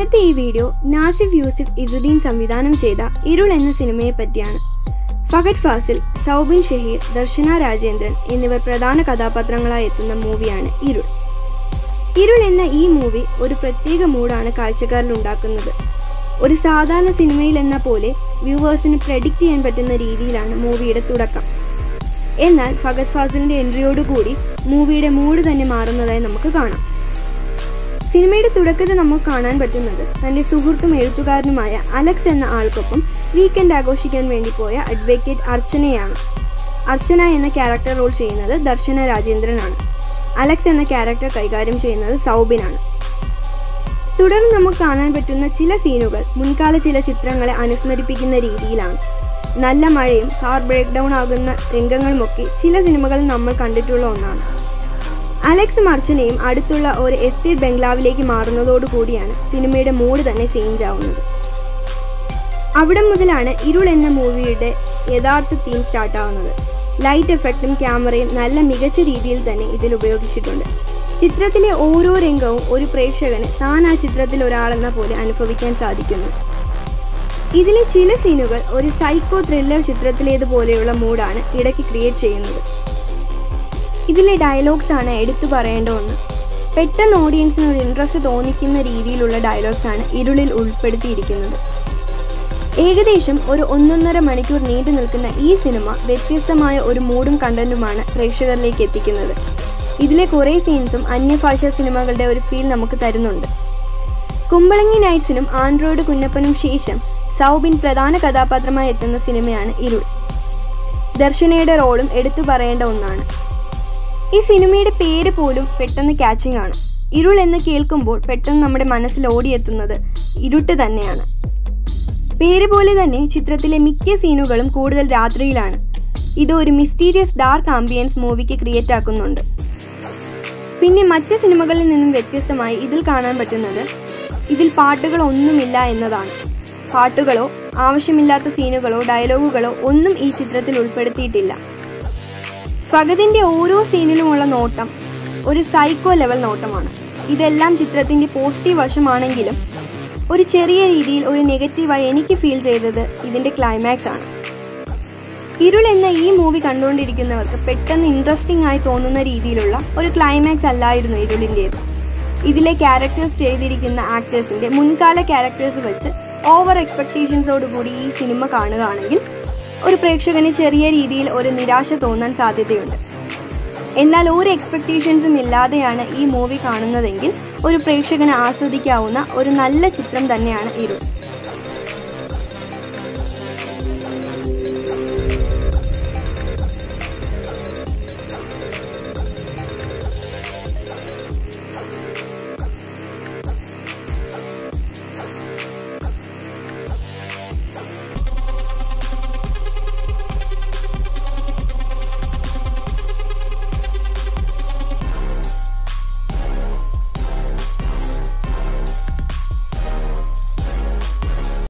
ഇന്നത്തെ ഈ വീഡിയോ നാസിഫ് യൂസിഫ് ഇസുദ്ദീൻ സംവിധാനം ചെയ്ത ഇരുൾ എന്ന സിനിമയെ പറ്റിയാണ് ഫഹദ് ഫാസിൽ സൗബിൻ ഷഹീർ ദർശന രാജേന്ദ്രൻ എന്നിവർ പ്രധാന കഥാപാത്രങ്ങളായി എത്തുന്ന മൂവിയാണ് ഇരുൾ ഇരുൾ എന്ന ഈ മൂവി ഒരു പ്രത്യേക മൂഡാണ് കാഴ്ചക്കാരിൽ ഉണ്ടാക്കുന്നത് ഒരു സാധാരണ സിനിമയിൽ എന്ന പോലെ വ്യൂവേഴ്സിന് പ്രഡിക്റ്റ് ചെയ്യാൻ പറ്റുന്ന രീതിയിലാണ് മൂവിയുടെ തുടക്കം എന്നാൽ ഫഗത് ഫാസിലിന്റെ എൻട്രിയോടുകൂടി മൂവിയുടെ മൂഡ് തന്നെ മാറുന്നതായി നമുക്ക് കാണാം സിനിമയുടെ തുടക്കത്തിൽ നമുക്ക് കാണാൻ പറ്റുന്നത് തന്റെ സുഹൃത്തും എഴുത്തുകാരനുമായ അലക്സ് എന്ന ആൾക്കൊപ്പം വീക്കെൻഡ് ആഘോഷിക്കാൻ വേണ്ടി പോയ അഡ്വക്കേറ്റ് അർച്ചനയാണ് അർച്ചന എന്ന ക്യാരക്ടർ റോൾ ചെയ്യുന്നത് ദർശന രാജേന്ദ്രനാണ് അലക്സ് എന്ന ക്യാരക്ടർ കൈകാര്യം ചെയ്യുന്നത് സൗബിനാണ് തുടർന്ന് നമുക്ക് കാണാൻ പറ്റുന്ന ചില സീനുകൾ മുൻകാല ചില ചിത്രങ്ങളെ അനുസ്മരിപ്പിക്കുന്ന രീതിയിലാണ് നല്ല മഴയും കാർ ബ്രേക്ക് ഡൗൺ ആകുന്ന രംഗങ്ങളുമൊക്കെ ചില സിനിമകളിൽ നമ്മൾ കണ്ടിട്ടുള്ള ഒന്നാണ് അലക്സും അർച്ചനയും അടുത്തുള്ള ഒരു എസ്റ്റേറ്റ് ബംഗ്ലാവിലേക്ക് മാറുന്നതോടുകൂടിയാണ് സിനിമയുടെ മൂഡ് തന്നെ ചേഞ്ച് ആവുന്നത് അവിടെ മുതലാണ് ഇരുൾ എന്ന മൂവിയുടെ യഥാർത്ഥ തീം സ്റ്റാർട്ട് ആവുന്നത് ലൈറ്റ് എഫക്റ്റും ക്യാമറയും നല്ല മികച്ച രീതിയിൽ തന്നെ ഇതിൽ ഉപയോഗിച്ചിട്ടുണ്ട് ചിത്രത്തിലെ ഓരോ രംഗവും ഒരു പ്രേക്ഷകന് താൻ ആ ചിത്രത്തിൽ ഒരാളെന്ന പോലെ അനുഭവിക്കാൻ സാധിക്കുന്നു ഇതിലെ ചില സീനുകൾ ഒരു സൈക്കോ ത്രില്ലർ ചിത്രത്തിലേതുപോലെയുള്ള മൂഡാണ് ഇടയ്ക്ക് ക്രിയേറ്റ് ചെയ്യുന്നത് ഇതിലെ ഡയലോഗ്സ് ആണ് എടുത്തു പറയേണ്ട ഒന്ന് പെട്ടെന്ന് ഓഡിയൻസിന് ഒരു ഇൻട്രസ്റ്റ് തോന്നിക്കുന്ന രീതിയിലുള്ള ഡയലോഗ്സ് ആണ് ഇരുളിൽ ഉൾപ്പെടുത്തിയിരിക്കുന്നത് ഏകദേശം ഒരു ഒന്നൊന്നര മണിക്കൂർ നീണ്ടു നിൽക്കുന്ന ഈ സിനിമ വ്യത്യസ്തമായ ഒരു മൂഡും കണ്ടന്റുമാണ് പ്രേക്ഷകരിലേക്ക് എത്തിക്കുന്നത് ഇതിലെ കുറേ സീൻസും അന്യഭാഷാ സിനിമകളുടെ ഒരു ഫീൽ നമുക്ക് തരുന്നുണ്ട് കുമ്പളങ്ങി നൈറ്റ്സിനും ആൻഡ്രോയിഡ് കുഞ്ഞപ്പനും ശേഷം സൗബിൻ പ്രധാന കഥാപാത്രമായി എത്തുന്ന സിനിമയാണ് ഇരുൾ ദർശനയുടെ റോളും എടുത്തു പറയേണ്ട ഒന്നാണ് ഈ സിനിമയുടെ പേര് പോലും പെട്ടെന്ന് ക്യാച്ചിങ് ആണ് ഇരുൾ എന്ന് കേൾക്കുമ്പോൾ പെട്ടെന്ന് നമ്മുടെ മനസ്സിൽ ഓടിയെത്തുന്നത് ഇരുട്ട് തന്നെയാണ് പേര് പോലെ തന്നെ ചിത്രത്തിലെ മിക്ക സീനുകളും കൂടുതൽ രാത്രിയിലാണ് ഇത് ഒരു മിസ്റ്റീരിയസ് ഡാർക്ക് ആംബിയൻസ് മൂവിക്ക് ക്രിയേറ്റ് ആക്കുന്നുണ്ട് പിന്നെ മറ്റ് സിനിമകളിൽ നിന്നും വ്യത്യസ്തമായി ഇതിൽ കാണാൻ പറ്റുന്നത് ഇതിൽ പാട്ടുകൾ ഒന്നുമില്ല എന്നതാണ് പാട്ടുകളോ ആവശ്യമില്ലാത്ത സീനുകളോ ഡയലോഗുകളോ ഒന്നും ഈ ചിത്രത്തിൽ ഉൾപ്പെടുത്തിയിട്ടില്ല ഫഗതിന്റെ ഓരോ സീനിലുമുള്ള നോട്ടം ഒരു സൈക്കോ ലെവൽ നോട്ടമാണ് ഇതെല്ലാം ചിത്രത്തിന്റെ പോസിറ്റീവ് വശമാണെങ്കിലും ഒരു ചെറിയ രീതിയിൽ ഒരു നെഗറ്റീവായി എനിക്ക് ഫീൽ ചെയ്തത് ഇതിന്റെ ക്ലൈമാക്സ് ആണ് ഇരുൾ എന്ന ഈ മൂവി കണ്ടുകൊണ്ടിരിക്കുന്നവർക്ക് പെട്ടെന്ന് ഇൻട്രസ്റ്റിംഗ് ആയി തോന്നുന്ന രീതിയിലുള്ള ഒരു ക്ലൈമാക്സ് അല്ലായിരുന്നു ഇരുളിൻ്റേത് ഇതിലെ ക്യാരക്ടേഴ്സ് ചെയ്തിരിക്കുന്ന ആക്ടേഴ്സിന്റെ മുൻകാല ക്യാരക്ടേഴ്സ് വെച്ച് ഓവർ എക്സ്പെക്ടേഷൻസോടുകൂടി ഈ സിനിമ കാണുകയാണെങ്കിൽ ഒരു പ്രേക്ഷകന് ചെറിയ രീതിയിൽ ഒരു നിരാശ തോന്നാൻ സാധ്യതയുണ്ട് എന്നാൽ ഒരു എക്സ്പെക്ടേഷൻസും ഇല്ലാതെയാണ് ഈ മൂവി കാണുന്നതെങ്കിൽ ഒരു പ്രേക്ഷകന് ആസ്വദിക്കാവുന്ന ഒരു നല്ല ചിത്രം തന്നെയാണ് ഇരുൾ